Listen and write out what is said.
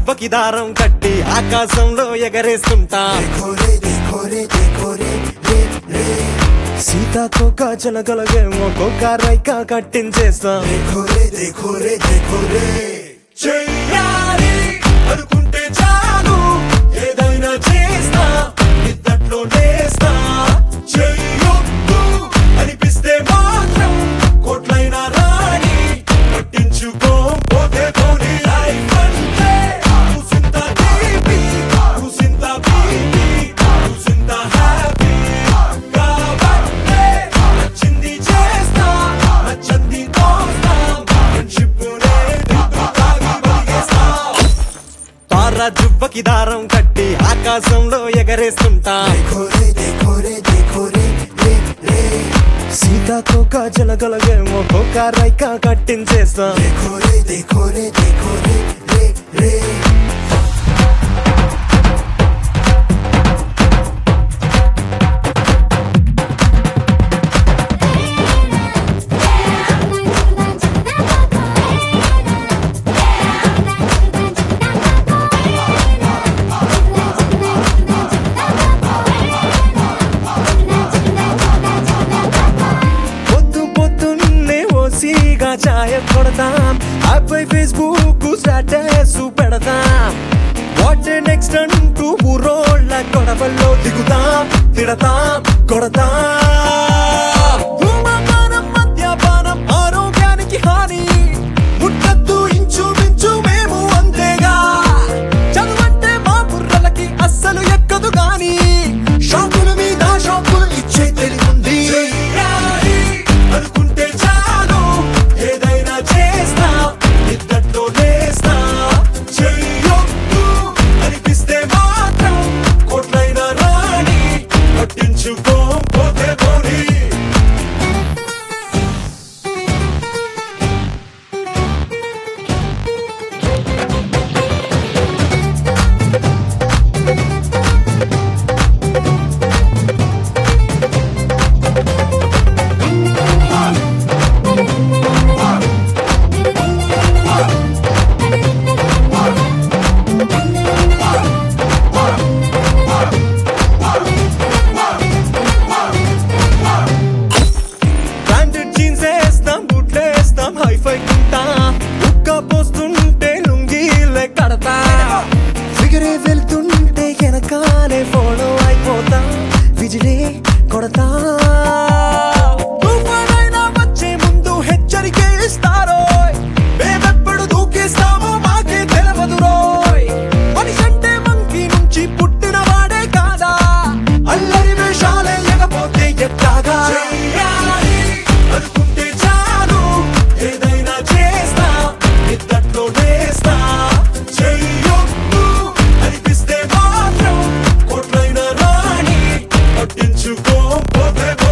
జుబ్బకి దారం కట్టి ఆకాశంలో ఎగరేస్తుంటా देखो रे देखो रे देखो रे रे रे సీతాకోక జలగలగేమో కోక రైక కట్టించేస్తా देखो रे देखो రే देखो రే చెయ్యాలి అనుకుంటే చాలు ఏదైనా చేస్తా ఇద్దట్లో నేస్తా చెయ్యొద్దు అనిపిస్తే మాత్రం కోట్లైన రాణి పట్టించుకోపోతే పోనీ లైఫ్ అంటే కూసింత తీపి కూసింత బీపీ కూసింత హ్యాపీ కాబట్టే నచ్చింది చేస్తా నచ్చంది తోస్తా ఫ్రెండ్షిప్ తాగి బలిగేస్తా తార జుబ్బకి దారం కట్టి ఆకాశంలో ఎగరేస్తుంటా देखो रे देखो रे देखो रे रे రే సీతాకోక జలగలగేమో కోక రైక కట్టించేస్తా देखो रे देखो रे देखो रे रे రే పొద్దు పొద్దున్నే ఓసీగా ఛాయ కొడతాం ఆపై ఫేస్బుక్ స్టేటస్ పెడతాం వాట్ నెక్స్ట్ అంటూ ఊరోళ్ళ గొడవల్లో దిగుతాం తిడతాం కొడతాం ధూమపానం మద్యపానం ఆరోగ్యానికి హాని ముట్టద్దు ఇంచుమించు మేము అంతేగా చదువంటే మా బుర్రలకి అస్సలు ఎక్కదు గాని షాపుల మీద షాపులు ఇచ్చే తెలివుంది అనుకుంటే చాలు ఏదైనా చేస్తా ఇద్దట్లో నేస్తా చెయ్యొద్దు అనిపిస్తే మాత్రం కోట్లైన రాణి పట్టించుకోపోతే పోనీ బ్రాండెడ్ జీన్స్ వేస్తాం బూట్లు వేస్తాం హైఫై కుంటా ఉక్క పోస్తుంటే లుంగీలే కడతా ఫిగరే వెళ్తుంటే వెనకాలే ఫాలో అయిపోతా విజిలే కొడతా తుఫానైనా వచ్చే ముందు హెచ్చరికే ఇస్తారో మేమెప్పుడు దూకేస్తామో మాకే తెలవదు రోయ్ మనిషంటే మంకీ నుంచి పుట్టిన వాడే కాదా అల్లరి వేషాలే లేకపోతే ఎట్టాగా అనుకుంటే చాలు ఏదైనా చేస్తా ఇద్దట్లో నేస్తా చెయ్యొద్దు అనిపిస్తే మాత్రం కోట్లైన రాణి పట్టించుకోపోతే